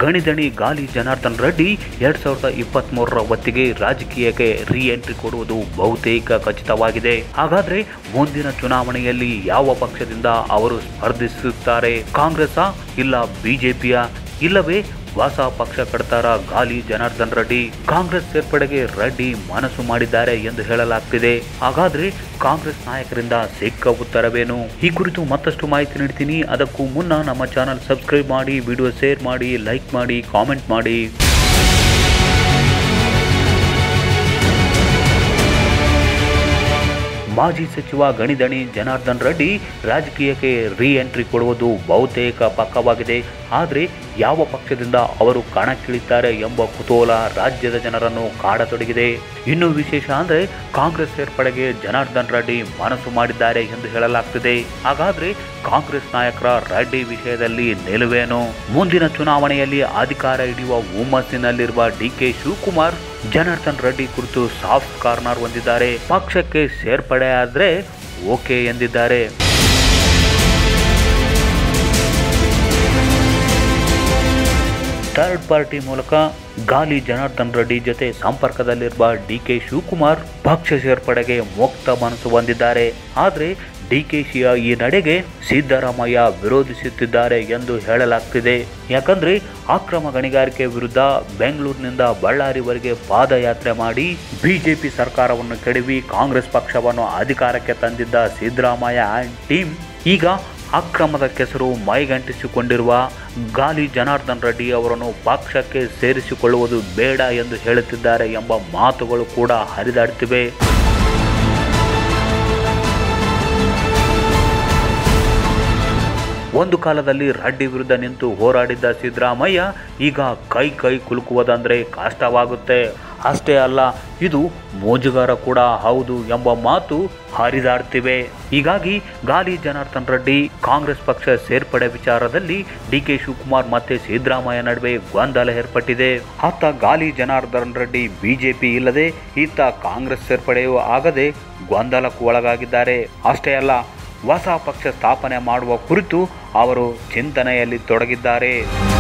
ಗಣಿದಣಿ ಗಾಲಿ ಜನಾರ್ದನ್ ರೆಡ್ಡಿ ಎರಡ್ ಸಾವಿರದ ಇಪ್ಪತ್ತ್ ಮೂರರ ಹೊತ್ತಿಗೆ ರಾಜಕೀಯಕ್ಕೆ ರೀ ಎಂಟ್ರಿ ಕೊಡುವುದು ಬಹುತೇಕ ಖಚಿತವಾಗಿದೆ ಹಾಗಾದ್ರೆ ಮುಂದಿನ ಚುನಾವಣೆಯಲ್ಲಿ ಯಾವ ಪಕ್ಷದಿಂದ ಅವರು ಸ್ಪರ್ಧಿಸುತ್ತಾರೆ ಕಾಂಗ್ರೆಸ್ ಇಲ್ಲ ಬಿಜೆಪಿಯ ಇಲ್ಲವೇ ಹೊಸ ಪಕ್ಷ ಕಡ್ತಾರ ಗಾಲಿ ಜನಾರ್ದನ್ ರೆಡ್ಡಿ ಕಾಂಗ್ರೆಸ್ ಸೇರ್ಪಡೆಗೆ ರೆಡ್ಡಿ ಮನಸ್ಸು ಮಾಡಿದ್ದಾರೆ ಎಂದು ಹೇಳಲಾಗ್ತಿದೆ ಹಾಗಾದ್ರೆ ಕಾಂಗ್ರೆಸ್ ನಾಯಕರಿಂದ ಸಿಕ್ಕ ಉತ್ತರವೇನು ಈ ಕುರಿತು ಮತ್ತಷ್ಟು ಮಾಹಿತಿ ನೀಡ್ತೀನಿ ಅದಕ್ಕೂ ಮುನ್ನ ನಮ್ಮ ಚಾನಲ್ ಸಬ್ಸ್ಕ್ರೈಬ್ ಮಾಡಿ ವಿಡಿಯೋ ಶೇರ್ ಮಾಡಿ ಲೈಕ್ ಮಾಡಿ ಕಾಮೆಂಟ್ ಮಾಡಿ ಮಾಜಿ ಸಚಿವ ಗಣಿದಣಿ ಜನಾರ್ದನ್ ರೆಡ್ಡಿ ರಾಜಕೀಯಕ್ಕೆ ರೀ ಎಂಟ್ರಿ ಕೊಡುವುದು ಬಹುತೇಕ ಪಕ್ಕವಾಗಿದೆ ಆದರೆ ಯಾವ ಪಕ್ಷದಿಂದ ಅವರು ಕಣಕ್ಕಿಳಿತಾರೆ ಎಂಬ ಕುತೂಹಲ ರಾಜ್ಯದ ಜನರನ್ನು ಕಾಡತೊಡಗಿದೆ ಇನ್ನು ವಿಶೇಷ ಅಂದರೆ ಕಾಂಗ್ರೆಸ್ ಸೇರ್ಪಡೆಗೆ ಜನಾರ್ದನ್ ರೆಡ್ಡಿ ಮನಸ್ಸು ಮಾಡಿದ್ದಾರೆ ಎಂದು ಹೇಳಲಾಗ್ತಿದೆ ಹಾಗಾದ್ರೆ ಕಾಂಗ್ರೆಸ್ ನಾಯಕರ ರೆಡ್ಡಿ ವಿಷಯದಲ್ಲಿ ನಿಲುವೇನು ಮುಂದಿನ ಚುನಾವಣೆಯಲ್ಲಿ ಅಧಿಕಾರ ಹಿಡಿಯುವ ಹುಮ್ಮಸ್ಸಿನಲ್ಲಿರುವ ಡಿ ಕೆ ಶಿವಕುಮಾರ್ ಜನಾರ್ದನ್ ರೆಡ್ಡಿ ಕುರಿತು ಸಾಫ್ಟ್ ಕಾರ್ನರ್ ಹೊಂದಿದ್ದಾರೆ ಪಕ್ಷಕ್ಕೆ ಸೇರ್ಪಡೆ ಆದ್ರೆ ಓಕೆ ಎಂದಿದ್ದಾರೆ ಥರ್ಡ್ ಪಾರ್ಟಿ ಮೂಲಕ ಗಾಲಿ ಜನಾರ್ದನ್ ರೆಡ್ಡಿ ಜೊತೆ ಸಂಪರ್ಕದಲ್ಲಿರುವ ಡಿ ಕೆ ಶಿವಕುಮಾರ್ ಪಕ್ಷ ಸೇರ್ಪಡೆಗೆ ಮುಕ್ತ ಮನಸ್ಸು ಹೊಂದಿದ್ದಾರೆ ಆದರೆ ಡಿಕೆಶಿಯ ಈ ನಡೆಗೆ ಸಿದ್ದರಾಮಯ್ಯ ವಿರೋಧಿಸುತ್ತಿದ್ದಾರೆ ಎಂದು ಹೇಳಲಾಗ್ತಿದೆ ಯಾಕಂದ್ರೆ ಅಕ್ರಮ ಗಣಿಗಾರಿಕೆ ವಿರುದ್ಧ ಬೆಂಗಳೂರಿನಿಂದ ಬಳ್ಳಾರಿವರೆಗೆ ಪಾದಯಾತ್ರೆ ಮಾಡಿ ಬಿಜೆಪಿ ಸರ್ಕಾರವನ್ನು ಕೆಡವಿ ಕಾಂಗ್ರೆಸ್ ಪಕ್ಷವನ್ನು ಅಧಿಕಾರಕ್ಕೆ ತಂದಿದ್ದ ಸಿದ್ದರಾಮಯ್ಯ ಆ್ಯಂಡ್ ಟೀಮ್ ಈಗ ಅಕ್ರಮದ ಕೆಸರು ಮೈಗಂಟಿಸಿಕೊಂಡಿರುವ ಗಾಲಿ ಜನಾರ್ದನ್ ರೆಡ್ಡಿ ಅವರನ್ನು ಪಕ್ಷಕ್ಕೆ ಸೇರಿಸಿಕೊಳ್ಳುವುದು ಬೇಡ ಎಂದು ಹೇಳುತ್ತಿದ್ದಾರೆ ಎಂಬ ಮಾತುಗಳು ಕೂಡ ಹರಿದಾಡ್ತಿವೆ ಒಂದು ಕಾಲದಲ್ಲಿ ರೆಡ್ಡಿ ವಿರುದ್ಧ ನಿಂತು ಹೋರಾಡಿದ್ದ ಸಿದ್ದರಾಮಯ್ಯ ಈಗ ಕೈ ಕೈ ಕುಲುಕುವುದಂದ್ರೆ ಕಷ್ಟವಾಗುತ್ತೆ ಅಷ್ಟೇ ಅಲ್ಲ ಇದು ಮೋಜುಗಾರ ಕೂಡ ಹೌದು ಎಂಬ ಮಾತು ಹರಿದಾಡ್ತಿವೆ ಹೀಗಾಗಿ ಗಾಲಿ ಜನಾರ್ದನ್ ರೆಡ್ಡಿ ಕಾಂಗ್ರೆಸ್ ಪಕ್ಷ ಸೇರ್ಪಡೆ ವಿಚಾರದಲ್ಲಿ ಡಿ ಕೆ ಶಿವಕುಮಾರ್ ಮತ್ತೆ ಸಿದ್ದರಾಮಯ್ಯ ನಡುವೆ ಗೊಂದಲ ಏರ್ಪಟ್ಟಿದೆ ಅತ್ತ ಗಾಲಿ ಜನಾರ್ದನ್ ರೆಡ್ಡಿ ಬಿಜೆಪಿ ಇಲ್ಲದೆ ಇತ್ತ ಕಾಂಗ್ರೆಸ್ ಸೇರ್ಪಡೆಯೂ ಆಗದೆ ಗೊಂದಲಕ್ಕೂ ಒಳಗಾಗಿದ್ದಾರೆ ಅಷ್ಟೇ ಅಲ್ಲ ಹೊಸ ಪಕ್ಷ ಸ್ಥಾಪನೆ ಮಾಡುವ ಕುರಿತು ಅವರು ಚಿಂತನೆಯಲ್ಲಿ ತೊಡಗಿದ್ದಾರೆ